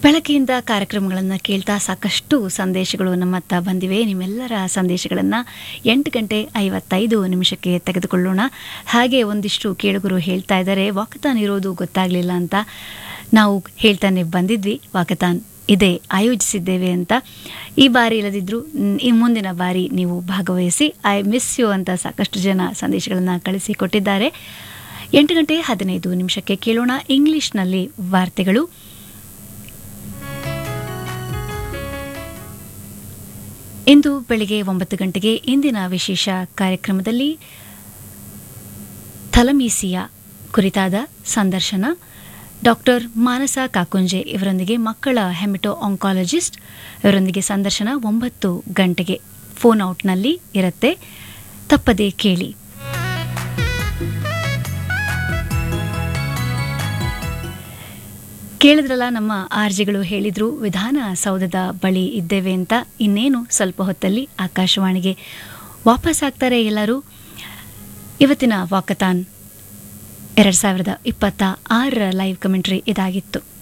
ಬೆಳಗ್ಗೆಯಿಂದ ಕಾರ್ಯಕ್ರಮಗಳನ್ನು ಕೇಳ್ತಾ ಸಾಕಷ್ಟು ಸಂದೇಶಗಳು ನಮ್ಮತ್ತ ಬಂದಿವೆ ನಿಮ್ಮೆಲ್ಲರ ಸಂದೇಶಗಳನ್ನು ಎಂಟು ಗಂಟೆ ಐವತ್ತೈದು ನಿಮಿಷಕ್ಕೆ ತೆಗೆದುಕೊಳ್ಳೋಣ ಹಾಗೆ ಒಂದಿಷ್ಟು ಕೇಳುಗರು ಹೇಳ್ತಾ ಇದ್ದಾರೆ ವಾಕತಾನ್ ಇರೋದು ಗೊತ್ತಾಗಲಿಲ್ಲ ಅಂತ ನಾವು ಹೇಳ್ತಾನೆ ಬಂದಿದ್ವಿ ವಾಕತಾನ್ ಇದೆ ಆಯೋಜಿಸಿದ್ದೇವೆ ಅಂತ ಈ ಬಾರಿ ಇಲ್ಲದಿದ್ದರೂ ಈ ಮುಂದಿನ ಬಾರಿ ನೀವು ಭಾಗವಹಿಸಿ ಐ ಮಿಸ್ ಯು ಅಂತ ಸಾಕಷ್ಟು ಜನ ಸಂದೇಶಗಳನ್ನು ಕಳಿಸಿಕೊಟ್ಟಿದ್ದಾರೆ ಎಂಟು ಗಂಟೆ ಹದಿನೈದು ನಿಮಿಷಕ್ಕೆ ಕೇಳೋಣ ಇಂಗ್ಲಿಷ್ನಲ್ಲಿ ವಾರ್ತೆಗಳು ಇಂದು ಬೆಳಿಗ್ಗೆ ಒಂಬತ್ತು ಗಂಟೆಗೆ ಇಂದಿನ ವಿಶೇಷ ಕಾರ್ಯಕ್ರಮದಲ್ಲಿ ಥಲಮೀಸಿಯಾ ಕುರಿತಾದ ಸಂದರ್ಶನ ಡಾಕ್ಟರ್ ಮಾನಸ ಕಾಕುಂಜೆ ಇವರೊಂದಿಗೆ ಮಕ್ಕಳ ಹೆಮಿಟೋ ಆಂಕಾಲಜಿಸ್ಟ್ ಇವರೊಂದಿಗೆ ಸಂದರ್ಶನ ಒಂಬತ್ತು ಗಂಟೆಗೆ ಫೋನ್ ಔಟ್ನಲ್ಲಿ ಇರುತ್ತೆ ತಪ್ಪದೇ ಕೇಳಿ ಕೇಳಿದ್ರಲ್ಲ ನಮ್ಮ ಆರ್ಜಿಗಳು ಹೇಳಿದ್ರು ವಿಧಾನಸೌಧದ ಬಳಿ ಇದ್ದೇವೆ ಅಂತ ಇನ್ನೇನು ಸ್ವಲ್ಪ ಹೊತ್ತಲ್ಲಿ ಆಕಾಶವಾಣಿಗೆ ವಾಪಸ್ ಆಗ್ತಾರೆ ಎಲ್ಲರೂ ಇವತ್ತಿನ ವಾಕತಾನ್ ಎರಡು ಸಾವಿರದ ಇಪ್ಪತ್ತ ಆರರ ಲೈವ್ ಕಮೆಂಟ್ರಿ ಇದಾಗಿತ್ತು